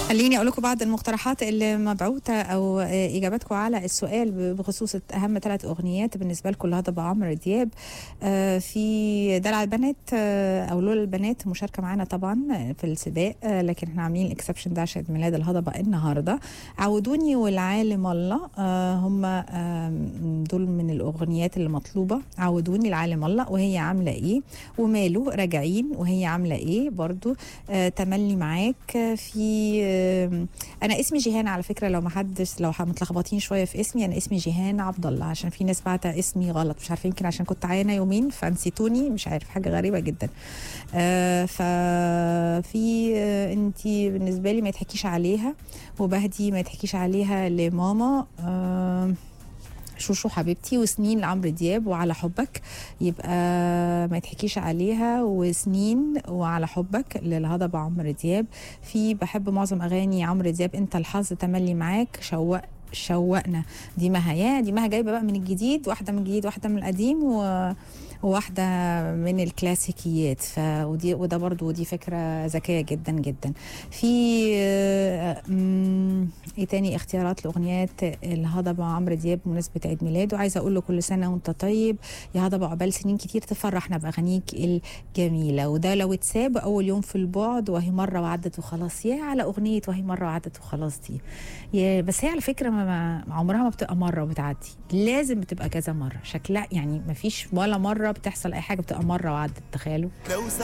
خليني اقول لكم بعض المقترحات اللي مبعوثه او آه، اجاباتكم على السؤال بخصوص اهم ثلاث اغنيات بالنسبه لكم الهضبه عمرو دياب آه، في دلع البنات آه، او لولا البنات مشاركه معانا طبعا في السباق آه، لكن احنا عاملين الاكسبشن ده عشان عيد ميلاد الهضبه النهارده عودوني والعالم الله آه، هم آه، دول من الاغنيات اللي مطلوبه عودوني العالم الله وهي عامله ايه وماله راجعين وهي عامله ايه برضو آه، تملي معاك آه، في آه، انا اسمي جيهان على فكره لو ما حدش لو متلخبطين شويه في اسمي انا اسمي جيهان عبد الله عشان في ناس بعت اسمي غلط مش عارفه يمكن عشان كنت عيانه يومين فنسيتوني مش عارف حاجه غريبه جدا آه ففي آه انت بالنسبه لي ما يتحكيش عليها وبهدي ما يتحكيش عليها لماما آه شوشو حبيبتي وسنين لعمرو دياب وعلى حبك يبقى ما يتحكيش عليها وسنين وعلى حبك للهضبة عمرو دياب في بحب معظم اغاني عمرو دياب انت الحظ تملي معاك شوق شوقنا دي مها دي مها جايبه بقى من الجديد واحده من الجديد واحده من القديم و وواحده من الكلاسيكيات ف ودي وده برضو دي فكره ذكيه جدا جدا في آه، مم، ايه تاني اختيارات لاغنيات الهضبه عمرو دياب بمناسبه عيد ميلاده عايزه اقول له كل سنه وانت طيب يا هضبه عقبال سنين كتير تفرحنا باغانيك الجميله وده لو اتساب اول يوم في البعد وهي مره وعدت وخلاص يا على اغنيه وهي مره وعدت وخلاص دي يا بس هي على فكره ما ما عمرها ما بتبقى مره وبتعدي لازم بتبقى كذا مره شكلها يعني ما فيش ولا مره بتحصل اي حاجه بتبقى مره وعدت تخيلوا لو